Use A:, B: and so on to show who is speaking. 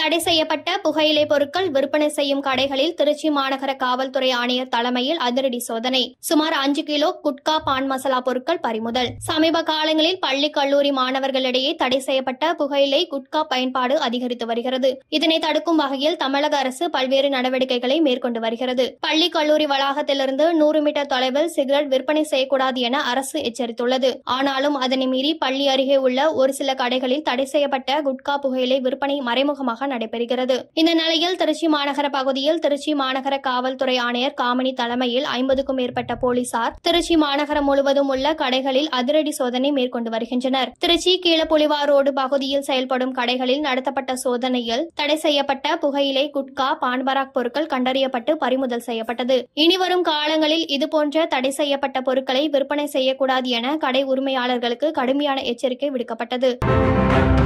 A: தடை செய்யப்பட்ட புகையிலை பொருட்கள் விற்பனை செய்யும் கடைகளில் திருச்சி மாநகர காவல்துறை ஆணையர் தலைமையில் அதிரடி சோதனை சுமார் அஞ்சு கிலோ குட்கா பான் மசாலா பொருட்கள் பறிமுதல் சமீப காலங்களில் பள்ளி கல்லூரி மாணவர்களிடையே தடை செய்யப்பட்ட புகையிலை குட்கா பயன்பாடு அதிகரித்து வருகிறது இதனை தடுக்கும் வகையில் தமிழக அரசு பல்வேறு நடவடிக்கைகளை மேற்கொண்டு வருகிறது பள்ளி கல்லூரி வளாகத்திலிருந்து நூறு மீட்டர் தொலைவில் சிகரெட் விற்பனை செய்யக்கூடாது என அரசு எச்சரித்துள்ளது ஆனாலும் அதனை மீறி பள்ளி அருகே உள்ள ஒரு சில கடைகளில் தடை செய்யப்பட்ட குட்கா புகையிலை விற்பனை மறைமுகமாக நடைபெறுகிறது இந்த நிலையில் திருச்சி மாநகர பகுதியில் திருச்சி மாநகர காவல்துறை ஆணையர் காமினி தலைமையில் ஐம்பதுக்கும் மேற்பட்ட போலீசார் திருச்சி மாநகரம் முழுவதும் உள்ள கடைகளில் அதிரடி சோதனை மேற்கொண்டு வருகின்றனர் திருச்சி கீழப்புலிவார் ரோடு பகுதியில் செயல்படும் கடைகளில் நடத்தப்பட்ட சோதனையில் தடை செய்யப்பட்ட புகையிலை குட்கா பான்பராக் பொருட்கள் கண்டறியப்பட்டு பறிமுதல் செய்யப்பட்டது இனிவரும் காலங்களில் இதுபோன்ற தடை செய்யப்பட்ட பொருட்களை விற்பனை செய்யக்கூடாது என கடை உரிமையாளர்களுக்கு கடுமையான எச்சரிக்கை விடுக்கப்பட்டது